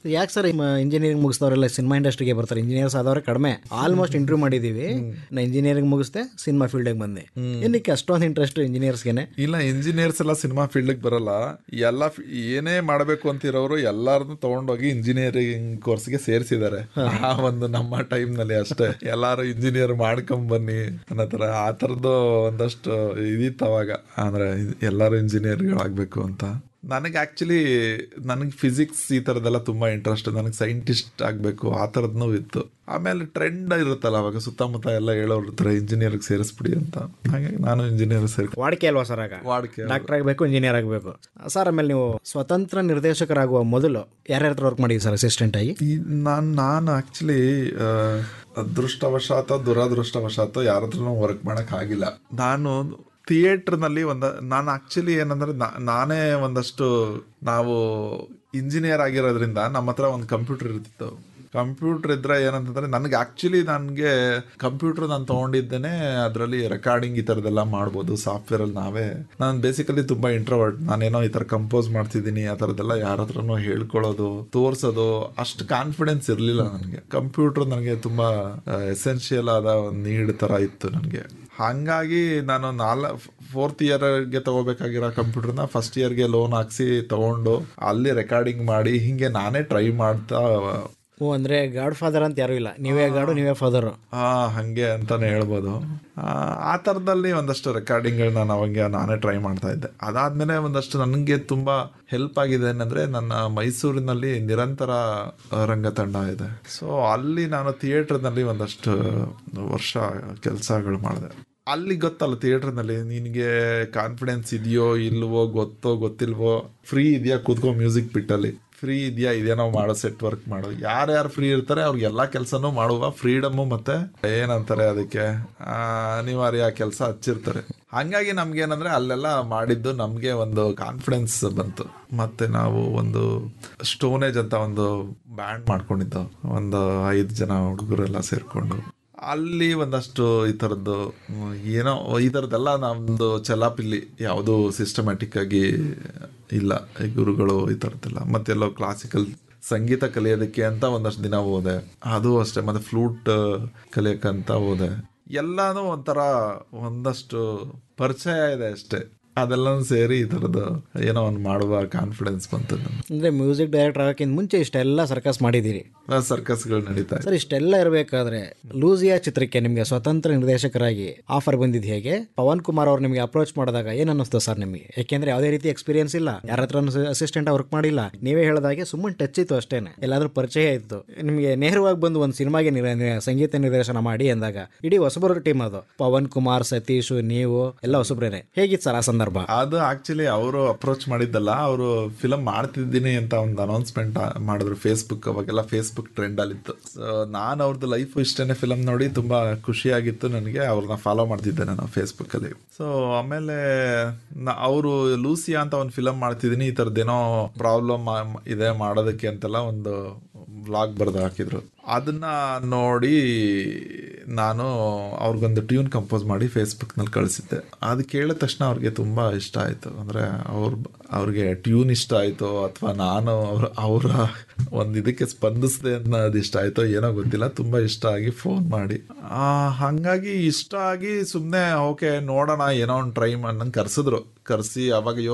ಯಾಕೆ sir engineering ಮುಗಿಸಿದವರೆಲ್ಲ cinema ಇಂಡಸ್ಟ್ರಿಗೆ ಬರ್ತಾರೆ ಇಂಜಿನಿಯರ್ಸ್ ಆದವ್ರೆ ಕಡಿಮೆ ಆಲ್ಮೋಸ್ಟ್ ಇಂಟರ್ವ್ಯೂ ಮಾಡಿದೀವಿ ನಾ ಇಂಜಿನಿಯರಿಂಗ್ ಮುಗಿಸ್ದೆ ಸಿನಿಮಾ ಫೀಲ್ಡಿಗೆ ಬಂದೆ ಏನಕ್ಕೆ ಅಷ್ಟೊಂದು ಇಂಟ್ರೆಸ್ಟ್ ಇಂಜಿನಿಯರ್ಸ್ಗೆನೆ ಇಲ್ಲ ಇಂಜಿನಿಯರ್ಸ್ ಎಲ್ಲ ಸಿನಿಮಾ ಫೀಲ್ಡ್ ಬರಲ್ಲ ಎಲ್ಲ ಫಿ- ಏನೇ ಮಾಡಬೇಕು ಅಂತಿರೋರು ಎಲ್ಲಾರನ್ನು ತಗೊಂಡೋಗಿ ಇಂಜಿನಿಯರಿಂಗ್ ಕೋರ್ಸ್ಗೆ ಸೇರಿಸಿದ್ದಾರೆ ಆ ಒಂದು ನಮ್ಮ ಟೈಮ್ ನಲ್ಲಿ ಅಷ್ಟೇ ಎಲ್ಲಾರು ಇಂಜಿನಿಯರ್ ಮಾಡ್ಕೊಂಡ್ ಬನ್ನಿ ಅನ್ನೋ ತರ ಆ ತರದ್ದು ಒಂದಷ್ಟು ಇದಿತ್ತು ಅವಾಗ ಅಂದ್ರೆ ಎಲ್ಲಾರು ಇಂಜಿನಿಯರ್ಗಳಾಗ್ಬೇಕು ಅಂತ ನನಗೆ ಆಕ್ಚುಲಿ ನನಗೆ ಫಿಸಿಕ್ಸ್ ಈ ಥರದ್ದೆಲ್ಲ ತುಂಬ ಇಂಟ್ರೆಸ್ಟ್ ನನಗೆ ಸೈಂಟಿಸ್ಟ್ ಆಗಬೇಕು ಆ ಥರದ್ನೂ ಇತ್ತು ಆಮೇಲೆ ಟ್ರೆಂಡ್ ಇರುತ್ತಲ್ಲ ಅವಾಗ ಸುತ್ತಮುತ್ತ ಎಲ್ಲ ಹೇಳೋರು ಇರ್ತಾರೆ ಇಂಜಿನಿಯರ್ಗೆ ಸೇರಿಸ್ಬಿಡಿ ಅಂತ ಹಾಗಾಗಿ ನಾನು ಇಂಜಿನಿಯರ್ ಸೇರಿ ವಾಡಿಕೆ ಅಲ್ವಾ ಸರ್ ಆಗ ವಾಡಿಕೆ ಡಾಕ್ಟರ್ ಆಗಬೇಕು ಇಂಜಿನಿಯರ್ ಆಗಬೇಕು ಸರ್ ಆಮೇಲೆ ನೀವು ಸ್ವತಂತ್ರ ನಿರ್ದೇಶಕರಾಗುವ ಮೊದಲು ಯಾರ್ಯಾರ ಹತ್ರ ವರ್ಕ್ ಮಾಡಿದ್ರಿ ಸರ್ ಅಸಿಸ್ಟೆಂಟ್ ಆಗಿ ಈ ನಾನು ನಾನು ಆ್ಯಕ್ಚುಲಿ ಅದೃಷ್ಟವಶಾತ ದುರದೃಷ್ಟವಶಾತ ಯಾರ ಹತ್ರನೂ ವರ್ಕ್ ಮಾಡೋಕ್ಕಾಗಿಲ್ಲ ಆಗಿಲ್ಲ ನಾನು ಥಿಯೇಟ್ರ್ನಲ್ಲಿ ಒಂದು ನಾನು ಆ್ಯಕ್ಚುಲಿ ಏನಂದ್ರೆ ನಾ- ನಾನೇ ಒಂದಷ್ಟು ನಾವು ಇಂಜಿನಿಯರ್ ಆಗಿರೋದ್ರಿಂದ ನಮ್ಮ ಹತ್ರ ಒಂದು ಕಂಪ್ಯೂಟರ್ ಇರ್ತಿತ್ತು ಕಂಪ್ಯೂಟರ್ ಇದ್ರೆ ಏನಂತಂದ್ರೆ ನನಗೆ ಆಕ್ಚುಲಿ ನನಗೆ ಕಂಪ್ಯೂಟರ್ ನಾನು ತೊಗೊಂಡಿದ್ದೇನೆ ಅದರಲ್ಲಿ ರೆಕಾರ್ಡಿಂಗ್ ಈ ಥರದ್ದೆಲ್ಲ ಮಾಡ್ಬೋದು ಸಾಫ್ಟ್ವೇರ್ ಅಲ್ಲಿ ನಾವೇ ನಾನು ಬೇಸಿಕಲಿ ತುಂಬಾ ಇಂಟ್ರೋವರ್ಟ್ ನಾನೇನೋ ಈ ಥರ ಕಂಪೋಸ್ ಮಾಡ್ತಿದ್ದೀನಿ ಆ ಥರದ್ದೆಲ್ಲ ಯಾರ ಹತ್ರನೂ ಹೇಳ್ಕೊಳ್ಳೋದು ತೋರ್ಸೋದು ಅಷ್ಟು ಕಾನ್ಫಿಡೆನ್ಸ್ ಇರಲಿಲ್ಲ ನನಗೆ ಕಂಪ್ಯೂಟರ್ ನನಗೆ ತುಂಬಾ ಎಸೆನ್ಷಿಯಲ್ ಆದ ಒಂದು ನೀಡ್ ಥರ ಇತ್ತು ನನಗೆ ಹಾಗಾಗಿ ನಾನು ನಾಲ್ ಫೋರ್ತ್ ಇಯರ್ಗೆ ತಗೋಬೇಕಾಗಿರೋ ಕಂಪ್ಯೂಟರ್ನ ಫಸ್ಟ್ ಇಯರ್ಗೆ ಲೋನ್ ಹಾಕ್ಸಿ ತಗೊಂಡು ಅಲ್ಲಿ ರೆಕಾರ್ಡಿಂಗ್ ಮಾಡಿ ಹಿಂಗೆ ನಾನೇ ಟ್ರೈ ಮಾಡ್ತಾ ಓ ಅಂದ್ರೆ ಗಾಡ್ ಫಾದರ್ ಅಂತ ಯಾರು ಇಲ್ಲ ನೀವೇ ಗಾಡು ನೀವೇ ಫಾದರ್ ಆ ಹಂಗೆ ಅಂತಾನೆ ಹೇಳ್ಬೋದು ಆ, ಆ ಥರದಲ್ಲಿ ಒಂದಷ್ಟು ರೆಕಾರ್ಡಿಂಗ್ಗಳನ್ನ ನಾನು ಅವಾಗ ನಾನೇ ಟ್ರೈ ಮಾಡ್ತಾ ಇದ್ದೆ ಅದಾದ್ಮೇಲೆ ಒಂದಷ್ಟು ನನಗೆ ತುಂಬಾ ಹೆಲ್ಪ್ ಆಗಿದೆ ಏನಂದ್ರೆ ನನ್ನ ಮೈಸೂರಿನಲ್ಲಿ ನಿರಂತರ ರಂಗತಂಡ ಇದೆ ಸೊ ಅಲ್ಲಿ ನಾನು ಥಿಯೇಟರ್ನಲ್ಲಿ ಒಂದಷ್ಟು ವರ್ಷ ಕೆಲಸಗಳು ಮಾಡಿದೆ ಅಲ್ಲಿ ಗೊತ್ತಲ್ಲ ಥಿಯೇಟರ್ನಲ್ಲಿ ನಿನಗೆ ಕಾನ್ಫಿಡೆನ್ಸ್ ಇದೆಯೋ ಇಲ್ವೋ ಗೊತ್ತೋ ಗೊತ್ತಿಲ್ವೋ ಫ್ರೀ ಇದೆಯಾ ಕೂತ್ಕೋ ಮ್ಯೂಸಿಕ್ ಬಿಟ್ಟಲ್ಲಿ ಫ್ರೀ ಇದೆಯಾ ಇದೇನೋ ಮಾಡೋ ಸೆಟ್ ವರ್ಕ್ ಮಾಡೋ ಯಾರ್ಯಾರು ಫ್ರೀ ಇರ್ತಾರೆ ಅವ್ರಿಗೆ ಎಲ್ಲಾ ಕೆಲಸನೂ ಮಾಡುವ ಫ್ರೀಡಮ್ಮು ಮತ್ತೆ ಏನಂತಾರೆ ಅದಕ್ಕೆ ಆ, ಅನಿವಾರ್ಯ ಕೆಲಸ ಹಚ್ಚಿರ್ತಾರೆ ಹಂಗಾಗಿ ನಮ್ಗೆ ಏನಂದ್ರೆ ಅಲ್ಲೆಲ್ಲ ಮಾಡಿದ್ದು ನಮ್ಗೆ ಒಂದು ಕಾನ್ಫಿಡೆನ್ಸ್ ಬಂತು ಮತ್ತೆ ನಾವು ಒಂದು ಸ್ಟೋನೇಜ್ ಅಂತ ಒಂದು ಬ್ಯಾಂಡ್ ಮಾಡ್ಕೊಂಡಿದ್ದು ಒಂದು ಐದು ಜನ ಹುಡುಗರೆಲ್ಲ ಸೇರ್ಕೊಂಡು ಅಲ್ಲಿ ಒಂದಷ್ಟು ಈ ಥರದ್ದು ಮ್, ಏನೋ ಈ ಥರದ್ದೆಲ್ಲ ನಮ್ಮದು ಚಲಾಪಿಲ್ಲಿ ಯಾವುದು ಸಿಸ್ಟಮ್ಯಾಟಿಕ್ ಆಗಿ ಇಲ್ಲ ಈ ಗುರುಗಳು ಈ ಥರದ್ದೆಲ್ಲ ಮತ್ತೆಲ್ಲೋ ಕ್ಲಾಸಿಕಲ್ ಸಂಗೀತ ಕಲಿಯೋದಕ್ಕೆ ಅಂತ ಒಂದಷ್ಟು ದಿನ ಹೋದೆ ಅದು ಅಷ್ಟೇ ಮತ್ತೆ ಫ್ಲೂಟ್ ಕಲಿಯೋಕ್ಕಂತ ಹೋದೆ ಎಲ್ಲಾನು ಒಂಥರ ಒಂದಷ್ಟು ಪರಿಚಯ ಇದೆ ಅಷ್ಟೇ ಅದೆಲ್ಲನೂ ಸೇರಿ ಈ ಥರದ್ದು ಏನೋ ಒಂದು ಮಾಡುವ ಕಾನ್ಫಿಡೆನ್ಸ್ ಬಂತು ನಮ್ಗೆ ಅಂದ್ರೆ ಮ್ಯೂಸಿಕ್ ಡೈರೆಕ್ಟರ್ ಆಗಕ್ಕಿಂತ ಮುಂಚೆ ಇಷ್ಟೆಲ್ಲ ಸರ್ಕಸ್ ಮಾಡಿದ್ದೀರಿ ಸರ್ಕಸ್ಗಳು ನಡೀತಾ ಇದೆ ಸರ್ ಇಷ್ಟೆಲ್ಲ ಇರಬೇಕಾದ್ರೆ ಲೂಸಿಯಾ ಚಿತ್ರಕ್ಕೆ ನಿಮಗೆ ಸ್ವತಂತ್ರ ನಿರ್ದೇಶಕರಾಗಿ ಆಫರ್ ಬಂದಿದ್ದು ಹೇಗೆ ಪವನ್ ಕುಮಾರ್ ಅವ್ರು ನಿಮಗೆ ಅಪ್ರೋಚ್ ಮಾಡಿದಾಗ ಏನ್ ಅನ್ನಿಸ್ತು ಸರ್ ನಿಮಗೆ ಯಾಕೆಂದ್ರೆ ಯಾವುದೇ ರೀತಿ ಎಕ್ಸ್ಪೀರಿಯನ್ಸ್ ಇಲ್ಲ ಯಾರ ಹತ್ರ ಅಸಿಸ್ಟೆಂಟ್ ವರ್ಕ್ ಮಾಡಿಲ್ಲ ನೀವೇ ಹೇಳಿದಾಗೆ ಸುಮ್ಮನೆ ಟಚ್ ಇತ್ತು ಅಷ್ಟೇನೆ ಎಲ್ಲಾದ್ರೂ ಪರಿಚಯ ಇತ್ತು ನಿಮಗೆ ನೇರವಾಗಿ ಬಂದು ಒಂದು ಸಿನಿಮಾಗೆ ನಿರ- ನಿರ- ಸಂಗೀತ ನಿರ್ದೇಶನ ಮಾಡಿ ಅಂದಾಗ ಇಡೀ ಹೊಸಬರ ಟೀಮ್ ಅದು ಪವನ್ ಕುಮಾರ್ ಸತೀಶ್ ನೀವು ಎಲ್ಲ ಹೊಸಬ್ರೇನೆ ಹೇಗಿತ್ತು ಸರ್ ಆ ಸಂದರ್ಭ ಅದು ಆಕ್ಚುಲಿ ಅವರು ಅಪ್ರೋಚ್ ಮಾಡಿದ್ದಲ್ಲ ಅವರು ಫಿಲಮ್ ಮಾಡ್ತಿದ್ದೀನಿ ಅಂತ ಒಂದು ಅನೌನ್ಸ್ಮೆಂಟ್ ಮಾಡಿದ್ರು ಫೇಸ್ಬುಕ್ ಅವಾಗೆಲ್ಲ ಫೇಸ್ಬುಕ್ ಟ್ರೆಂಡ್ ಅಲ್ಲಿತ್ತು ಸೊ ನಾನು ಅವ್ರದ್ದು ಲೈಫ್ ಇಷ್ಟೇನೆ ಫಿಲಮ್ ನೋಡಿ ತುಂಬಾ ಖುಷಿಯಾಗಿತ್ತು ನನಗೆ ಅವ್ರನ್ನ ಫಾಲೋ ಮಾಡ್ತಿದ್ದೆ ನಾನು ಫೇಸ್ಬುಕ್ ಅಲ್ಲಿ ಸೊ ಆಮೇಲೆ ಅವರು ಲೂಸಿಯಾ ಅಂತ ಒಂದು ಫಿಲಮ್ ಮಾಡ್ತಿದ್ದೀನಿ ಈ ಥರದ್ದೇನೋ ಪ್ರಾಬ್ಲಮ್ ಇದೆ ಮಾಡೋದಕ್ಕೆ ಅಂತೆಲ್ಲ ಒಂದು ವ್ಲಾಗ್ ಬರೆದು ಹಾಕಿದ್ರು ಅದನ್ನ ನೋಡಿ ನಾನು ಅವ್ರಿಗೊಂದು ಟ್ಯೂನ್ ಕಂಪೋಸ್ ಮಾಡಿ ಫೇಸ್ಬುಕ್ನಲ್ಲಿ ಕಳಿಸಿದ್ದೆ ಅದು ಕೇಳಿದ ತಕ್ಷಣ ಅವ್ರಿಗೆ ತುಂಬ ಇಷ್ಟ ಆಯಿತು ಅಂದರೆ ಅವ್ರ ಅವ್ರಿಗೆ ಟ್ಯೂನ್ ಇಷ್ಟ ಆಯಿತು ಅಥವಾ ನಾನು ಅವ್ರ ಅವರ ಒಂದು ಇದಕ್ಕೆ ಸ್ಪಂದಿಸಿದೆ ಅನ್ನೋದು ಇಷ್ಟ ಆಯಿತೋ ಏನೋ ಗೊತ್ತಿಲ್ಲ ತುಂಬ ಇಷ್ಟ ಆಗಿ ಫೋನ್ ಮಾಡಿ ಆ, ಹಾಗಾಗಿ ಇಷ್ಟ ಆಗಿ ಸುಮ್ಮನೆ ಓಕೆ ನೋಡೋಣ ಏನೋ ಒಂದು ಟ್ರೈ ಮಾಡಿ ನಂಗೆ ಕರೆಸಿದ್ರು ಕರೆಸಿ ಅವಾಗ